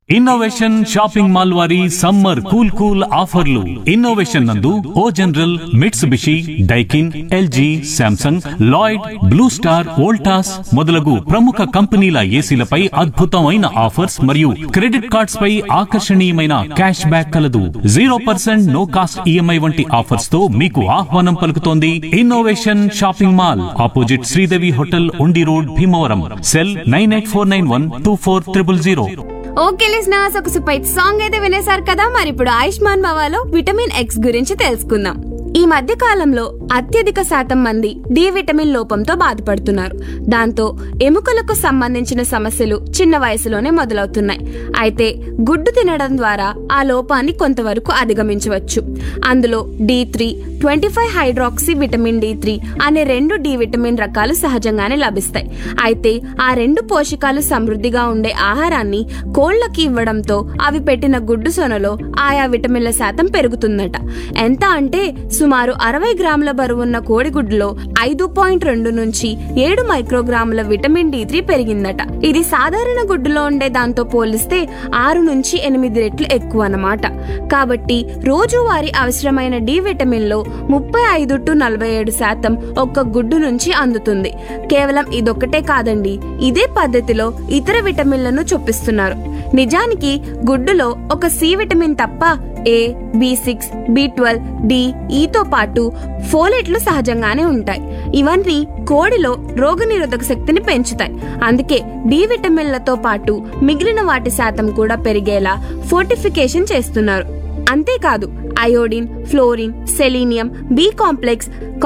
innovation shopping mall వారి summer cool cool ఆఫర్లు innovation నందు O General Mitsubishi Daikin LG Samsung Lloyd Blue Star Voltas మొదలగు ప్రముఖ కంపెనీల ఏసీలపై అద్భుతమైన ఆఫర్స్ మరియు క్రెడిట్ కార్డ్స్ పై ఆకర్షణీయమైన క్యాష్ బ్యాక్ కలదు zero percent no cost EMI వంటి ఆఫర్స్ తో మీకు ఆహ్వానం పలుకుతోంది innovation shopping mall opposite Sridevi hotel Undi road Bhimavaram cell nine eight four nine one two four triple zero okay listeners ఒక సూపర్ సాంగ్ అయితే వినేశారు కదా మరి ఇప్పుడు ఆయుష్మాన్ భవాలో విటమిన్ ఎక్స్ గురించి తెలుసుకుందాం ఈ మధ్య కాలంలో అత్యధిక శాతం మంది డి విటమిన్ లోపంతో బాధపడుతున్నారు దాంతో ఎముకలకు సంబంధించిన సమస్యలు చిన్న వయసులోనే మొదలవుతున్నాయి అయితే గుడ్డు తినడం ద్వారా ఆ లోపాన్ని కొంతవరకు అధిగమించవచ్చు అందులో D three twenty five hydroxy vitamin D three అనే రెండు డి విటమిన్ రకాలు సహజంగానే లభిస్తాయి అయితే ఆ రెండు పోషకాలు సమృద్ధిగా ఉండే ఆహారాన్ని కోళ్లకి ఇవ్వడంతో అవి పెట్టిన గుడ్డు సొనలో ఆయా విటమిన్ల శాతం పెరుగుతుందట ఎంత అంటే సుమారు అరవై గ్రాముల బరువున్న కోడిగుడ్డులో ఐదు పాయింట్ రెండు నుంచి ఏడు మైక్రోగ్రాముల విటమిన్ డి త్రీ పెరిగిందట ఇది సాధారణ గుడ్డులో ఉండే దాంతో పోలిస్తే ఆరు నుంచి ఎనిమిది రెట్లు ఎక్కువ అన్నమాట కాబట్టి రోజువారీ అవసరమైన డి విటమిన్ లో ముప్పై ఐదు టు నలభై ఏడు శాతం ఒక్క గుడ్డు నుంచి అందుతుంది కేవలం ఇదొక్కటే కాదండి ఇదే పద్ధతిలో ఇతర విటమిన్లను చూపిస్తున్నారు నిజానికి గుడ్డులో ఒక సి విటమిన్ తప్ప A B six B twelve D ఈతో పాటు ఫోలేట్లు సహజంగానే ఉంటాయి ఇవన్నీ కోడిలో రోగనిరోధక శక్తిని పెంచుతాయి అందుకే డి విటమిన్లతో పాటు మిగిలిన వాటి శాతం కూడా పెరిగేలా ఫోర్టిఫికేషన్ చేస్తున్నారు అంతేకాదు iodine fluorine selenium B complex